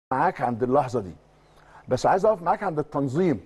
معاك عند اللحظه دي بس عايز اقف معاك عند التنظيم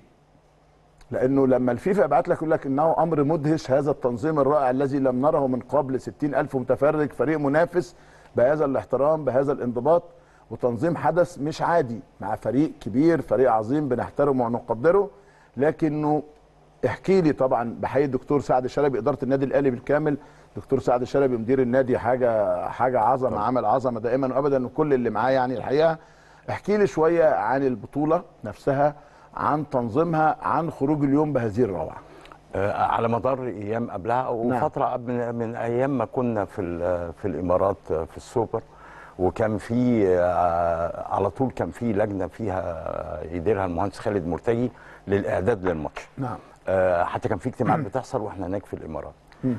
لانه لما الفيفا يبعت لك يقول لك انه امر مدهش هذا التنظيم الرائع الذي لم نره من قبل 60 الف متفرج فريق منافس بهذا الاحترام بهذا الانضباط وتنظيم حدث مش عادي مع فريق كبير فريق عظيم بنحترمه ونقدره لكنه احكي لي طبعا بحيي الدكتور سعد شلبي اداره النادي الاهلي بالكامل دكتور سعد شلبي مدير النادي حاجه حاجه عظمه عمل عظمه دائما وابدا وكل اللي معاه يعني الحقيقه احكي لي شويه عن البطوله نفسها عن تنظيمها عن خروج اليوم بهذه الروعه آه، على مدار ايام قبلها وفتره من, من ايام ما كنا في ال- في الامارات آه، في السوبر وكان في آه، على طول كان في لجنه فيها آه، يديرها المهندس خالد مرتجي للاعداد للماتش نعم آه، حتى كان في اجتماعات بتحصل واحنا هناك في الامارات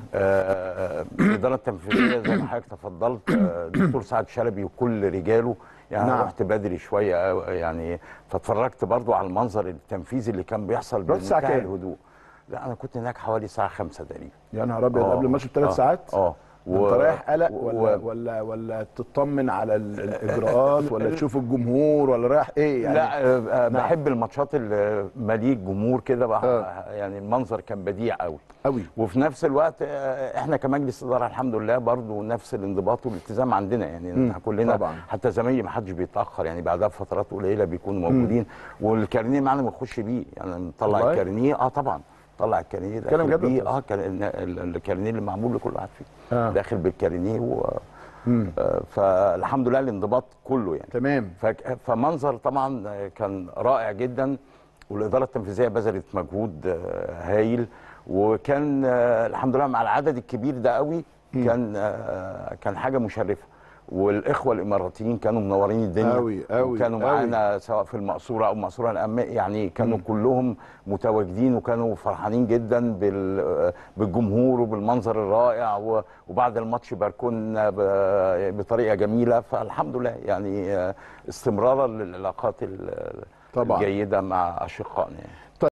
آه، الاداره التنفيذيه زي ما حضرتك تفضلت آه، دكتور سعد شلبي وكل رجاله يعني نعم. نعم. رحت بدري شويه آه، يعني فاتفرجت برضو على المنظر التنفيذي اللي كان بيحصل رحت الساعة بمنتهى كام؟ الهدوء لا انا كنت هناك حوالي الساعه 5 تقريبا يا نهار ابيض آه، قبل الماتش بثلاث آه، ساعات اه انت رايح قلق و- ولا و- ولا ولا تطمن على ال- الاجراءات ولا تشوف الجمهور ولا رايح ايه يعني لا آه، آه، نعم. بحب الماتشات اللي مليء جمهور كده بقى آه. يعني المنظر كان بديع قوي قوي وفي نفس الوقت آه، احنا كمجلس اداره الحمد لله برضو نفس الانضباط والالتزام عندنا يعني مم، احنا كلنا طبعاً. حتى زمايلي ما حدش بيتاخر يعني بعدها بفترات قليله بيكونوا موجودين والكارنيه معانا بنخش بيه يعني نطلع والله؟ الكارنيه اه طبعا طلع الكارنيه تتكلم داخل جد بيه ولا اه كان- ال- ال- الكارنيه اللي معمول لكل واحد فيه آه. داخل بالكارنيه و مم. آه، فالحمد لله الانضباط كله يعني تمام فك- فمنظر طبعا كان رائع جدا والاداره التنفيذيه بذلت مجهود آه، هايل وكان آه، الحمد لله مع العدد الكبير ده قوي كان آه، كان حاجه مشرفه والاخوه الاماراتيين كانوا منورين الدنيا أوي، أوي، وكانوا أوي. معانا سواء في المقصوره او المقصوره الأم يعني كانوا كلهم متواجدين وكانوا فرحانين جدا بال- بالجمهور وبالمنظر الرائع و- وبعد الماتش باركونا ب- بطريقه جميله فالحمد لله يعني آه، استمرارا للعلاقات ال- طبعاً. الجيده مع اشقائنا يعني.